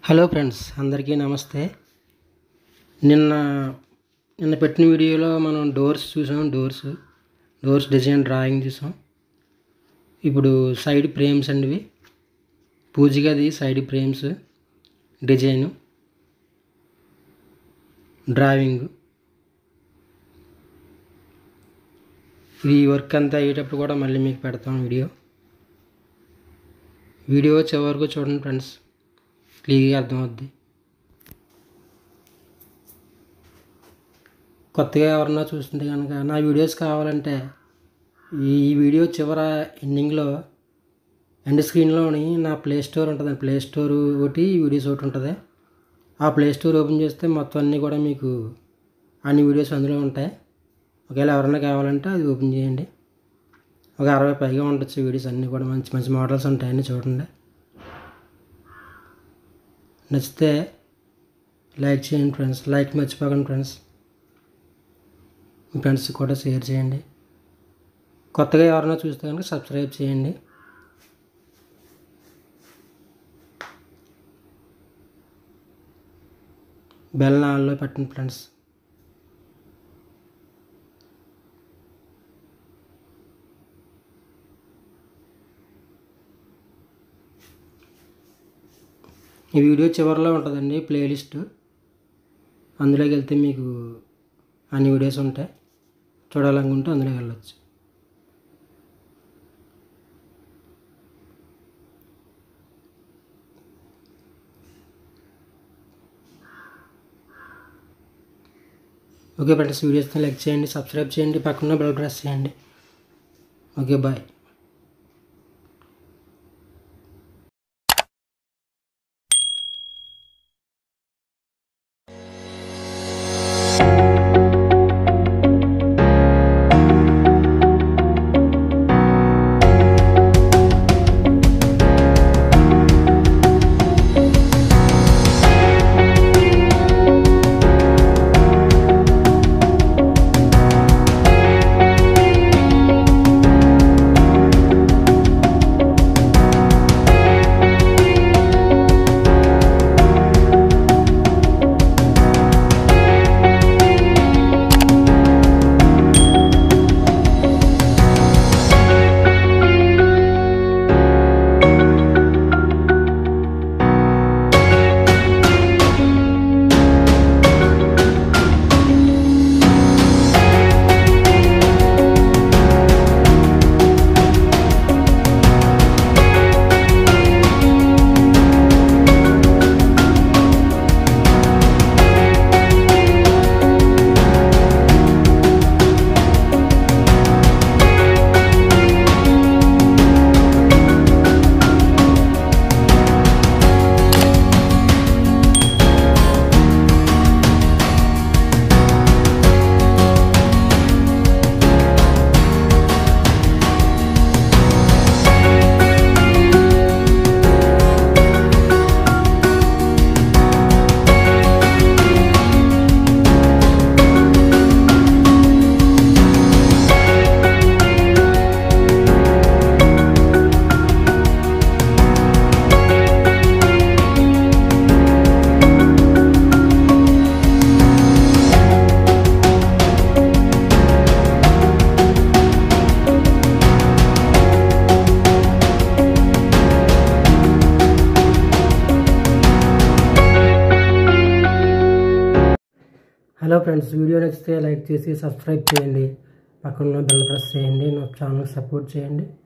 hello friends అందరికీ నమస్తే నిన్న నిన్న పెట్టిన వీడియోలో మనం డోర్స్ చూసాం డోర్స్ డోర్స్ డిజైన్ డ్రాయింగ్ చూసాం ఇప్పుడు సైడ్ ఫ్రేమ్స్ అండి ఇవి పూజ గది సైడ్ ఫ్రేమ్స్ డిజైన్ డ్రాయింగ్ ఈ వర్క్ అంతా అయ్యేటప్పుడు కూడా మళ్ళీ మీకు పెడతాం వీడియో వీడియో చివరి వరకు చూడండి ఫ్రెండ్స్ క్లియర్గా అర్థమవుద్ది కొత్తగా ఎవరన్నా చూస్తుంటే కనుక నా వీడియోస్ కావాలంటే ఈ వీడియో చివర ఎండింగ్లో ఎండ్ స్క్రీన్లోని నా ప్లే స్టోర్ ఉంటుంది ప్లే స్టోర్ ఒకటి వీడియోస్ ఒకటి ఉంటుంది ఆ ప్లే స్టోర్ ఓపెన్ చేస్తే మొత్తం అన్నీ కూడా మీకు అన్ని వీడియోస్ అందులో ఉంటాయి ఒకవేళ ఎవరైనా కావాలంటే అది ఓపెన్ చేయండి ఒక అరవై పైగా ఉండొచ్చు వీడియోస్ అన్నీ కూడా మంచి మంచి మోడల్స్ ఉంటాయని చూడండి నచ్చితే లైక్ చేయండి ఫ్రెండ్స్ లైక్ మర్చిపోకండి ఫ్రెండ్స్ మీ ఫ్రెండ్స్కి కూడా షేర్ చేయండి కొత్తగా ఎవరైనా చూస్తే కనుక సబ్స్క్రైబ్ చేయండి బెల్ ఆన్లో పెట్టండి ఫ్రెండ్స్ ఈ వీడియో చివరిలో ఉంటుందండి ప్లేలిస్ట్ అందులోకి వెళ్తే మీకు అన్ని వీడియోస్ ఉంటాయి చూడాలనుకుంటే అందులోకి వెళ్ళొచ్చు ఓకే ఫ్రెండ్స్ వీడియోస్ని లైక్ చేయండి సబ్స్క్రైబ్ చేయండి పక్కన బెల్ ప్రెస్ చేయండి okay bye hello friends video నచ్చితే లైక్ చేసి సబ్స్క్రైబ్ చేయండి పక్కన బెల్ ప్రెస్ చేయండి నా ఛానల్ సపోర్ట్ చేయండి